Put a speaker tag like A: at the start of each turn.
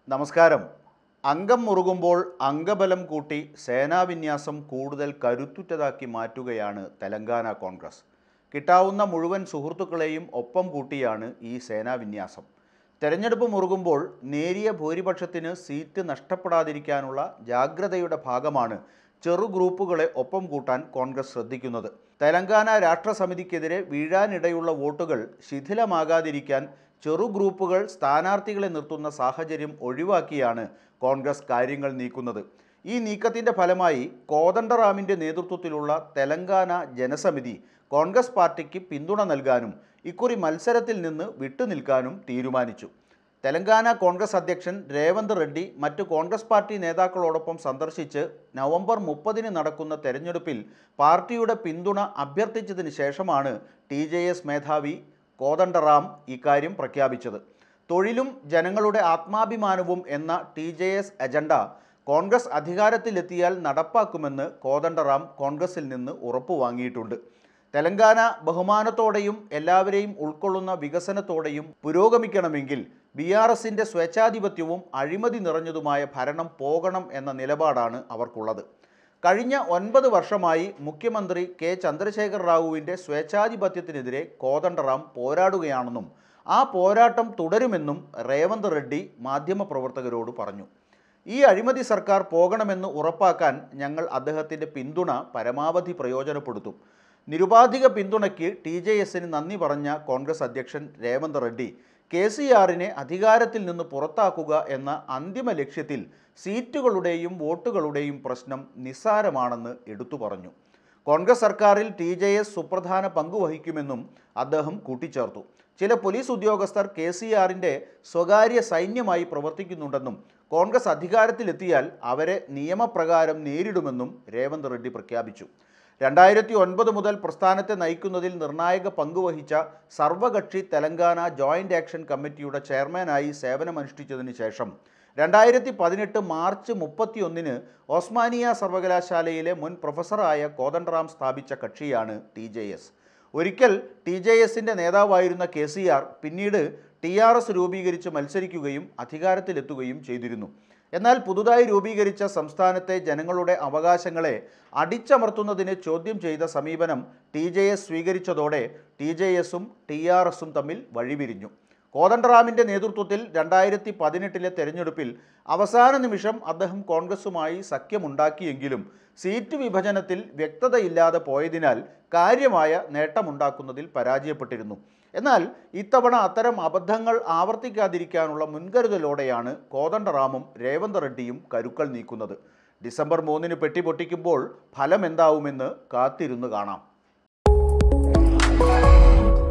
A: നമസ്കാരം അംഗം മുറുകുമ്പോൾ അംഗബലം കൂട്ടി സേനാവിന്യാസം കൂടുതൽ കരുത്തുറ്റതാക്കി മാറ്റുകയാണ് തെലങ്കാന കോൺഗ്രസ് കിട്ടാവുന്ന മുഴുവൻ സുഹൃത്തുക്കളെയും ഒപ്പം കൂട്ടിയാണ് ഈ സേനാവിന്യാസം തെരഞ്ഞെടുപ്പ് മുറുകുമ്പോൾ നേരിയ ഭൂരിപക്ഷത്തിന് സീറ്റ് നഷ്ടപ്പെടാതിരിക്കാനുള്ള ജാഗ്രതയുടെ ഭാഗമാണ് ചെറു ഗ്രൂപ്പുകളെ ഒപ്പം കൂട്ടാൻ കോൺഗ്രസ് ശ്രദ്ധിക്കുന്നത് തെലങ്കാന രാഷ്ട്രസമിതിക്കെതിരെ വീഴാനിടയുള്ള വോട്ടുകൾ ശിഥിലമാകാതിരിക്കാൻ ചെറു ഗ്രൂപ്പുകൾ സ്ഥാനാർത്ഥികളെ നിർത്തുന്ന സാഹചര്യം ഒഴിവാക്കിയാണ് കോൺഗ്രസ് കാര്യങ്ങൾ നീക്കുന്നത് ഈ നീക്കത്തിൻ്റെ ഫലമായി കോദണ്ഡറാമിൻ്റെ നേതൃത്വത്തിലുള്ള തെലങ്കാന ജനസമിതി കോൺഗ്രസ് പാർട്ടിക്ക് പിന്തുണ നൽകാനും ഇക്കുറി മത്സരത്തിൽ നിന്ന് വിട്ടുനിൽക്കാനും തീരുമാനിച്ചു തെലങ്കാന കോൺഗ്രസ് അധ്യക്ഷൻ രേവന്ത് റെഡ്ഡി മറ്റു കോൺഗ്രസ് പാർട്ടി നേതാക്കളോടൊപ്പം സന്ദർശിച്ച് നവംബർ മുപ്പതിന് നടക്കുന്ന തെരഞ്ഞെടുപ്പിൽ പാർട്ടിയുടെ പിന്തുണ അഭ്യർത്ഥിച്ചതിന് ശേഷമാണ് ടി ജെ എസ് മേധാവി കോദണ്ഡറാം ഇക്കാര്യം പ്രഖ്യാപിച്ചത് തൊഴിലും ജനങ്ങളുടെ ആത്മാഭിമാനവും എന്ന ടി ജെ എസ് അജണ്ട കോൺഗ്രസ് അധികാരത്തിലെത്തിയാൽ നടപ്പാക്കുമെന്ന് കോദണ്ഡറാം കോൺഗ്രസിൽ നിന്ന് ഉറപ്പു വാങ്ങിയിട്ടുണ്ട് തെലങ്കാന ബഹുമാനത്തോടെയും എല്ലാവരെയും ഉൾക്കൊള്ളുന്ന വികസനത്തോടെയും പുരോഗമിക്കണമെങ്കിൽ ബി ആർ എസിൻ്റെ സ്വേച്ഛാധിപത്യവും അഴിമതി നിറഞ്ഞതുമായ ഭരണം പോകണം എന്ന നിലപാടാണ് അവർക്കുള്ളത് കഴിഞ്ഞ ഒൻപത് വർഷമായി മുഖ്യമന്ത്രി കെ ചന്ദ്രശേഖർ റാവുവിൻ്റെ സ്വേച്ഛാധിപത്യത്തിനെതിരെ കോദണ്ഡറാം പോരാടുകയാണെന്നും ആ പോരാട്ടം തുടരുമെന്നും റേവന്ത് റെഡ്ഡി മാധ്യമപ്രവർത്തകരോട് പറഞ്ഞു ഈ അഴിമതി സർക്കാർ പോകണമെന്ന് ഉറപ്പാക്കാൻ ഞങ്ങൾ അദ്ദേഹത്തിൻ്റെ പിന്തുണ പരമാവധി പ്രയോജനപ്പെടുത്തും നിരുപാധിക പിന്തുണയ്ക്ക് ടി ജെ എസിന് നന്ദി പറഞ്ഞ കോൺഗ്രസ് അധ്യക്ഷൻ രേവന്ത് റെഡ്ഡി കെ സി ആറിനെ അധികാരത്തിൽ നിന്ന് പുറത്താക്കുക എന്ന അന്തിമ ലക്ഷ്യത്തിൽ സീറ്റുകളുടെയും വോട്ടുകളുടെയും പ്രശ്നം നിസ്സാരമാണെന്ന് എടുത്തു പറഞ്ഞു കോൺഗ്രസ് സർക്കാരിൽ ടി ജെ എസ് സുപ്രധാന പങ്ക് വഹിക്കുമെന്നും അദ്ദേഹം കൂട്ടിച്ചേർത്തു ചില പോലീസ് ഉദ്യോഗസ്ഥർ കെ സി ആറിൻ്റെ സ്വകാര്യ സൈന്യമായി പ്രവർത്തിക്കുന്നുണ്ടെന്നും കോൺഗ്രസ് അധികാരത്തിലെത്തിയാൽ അവരെ നിയമപ്രകാരം നേരിടുമെന്നും രേവന്ത് റെഡ്ഡി പ്രഖ്യാപിച്ചു രണ്ടായിരത്തി ഒൻപത് മുതൽ പ്രസ്ഥാനത്തെ നയിക്കുന്നതിൽ നിർണായക പങ്കുവഹിച്ച സർവകക്ഷി തെലങ്കാന ജോയിൻ്റ് ആക്ഷൻ കമ്മിറ്റിയുടെ ചെയർമാനായി സേവനമനുഷ്ഠിച്ചതിന് ശേഷം രണ്ടായിരത്തി പതിനെട്ട് മാർച്ച് മുപ്പത്തിയൊന്നിന് ഓസ്മാനിയ സർവകലാശാലയിലെ മുൻ പ്രൊഫസറായ കോദണ്ഡറാം സ്ഥാപിച്ച കക്ഷിയാണ് ടി ജെ എസ് ഒരിക്കൽ ടി ജെ എസിൻ്റെ നേതാവായിരുന്ന കെ സി ആർ പിന്നീട് ടി ആർ എസ് രൂപീകരിച്ച് മത്സരിക്കുകയും അധികാരത്തിലെത്തുകയും ചെയ്തിരുന്നു എന്നാൽ പുതുതായി രൂപീകരിച്ച സംസ്ഥാനത്തെ ജനങ്ങളുടെ അവകാശങ്ങളെ അടിച്ചമർത്തുന്നതിന് ചോദ്യം ചെയ്ത സമീപനം ടി ജെ എസ് സ്വീകരിച്ചതോടെ ടി ജെ എസും ടി ആർ എസും തമ്മിൽ വഴിപിരിഞ്ഞു കോദണ്ഡറാമിൻ്റെ നേതൃത്വത്തിൽ രണ്ടായിരത്തി പതിനെട്ടിലെ തെരഞ്ഞെടുപ്പിൽ അവസാന നിമിഷം അദ്ദേഹം കോൺഗ്രസുമായി സഖ്യമുണ്ടാക്കിയെങ്കിലും സീറ്റ് വിഭജനത്തിൽ വ്യക്തതയില്ലാതെ പോയതിനാൽ കാര്യമായ നേട്ടമുണ്ടാക്കുന്നതിൽ പരാജയപ്പെട്ടിരുന്നു എന്നാൽ ഇത്തവണ അത്തരം അബദ്ധങ്ങൾ ആവർത്തിക്കാതിരിക്കാനുള്ള മുൻകരുതലോടെയാണ് കോദണ്ഡറാമും രേവന്ത് റെഡ്ഡിയും കരുക്കൾ നീക്കുന്നത് ഡിസംബർ മൂന്നിന് പെട്ടി പൊട്ടിക്കുമ്പോൾ ഫലം എന്താവുമെന്ന് കാത്തിരുന്ന് കാണാം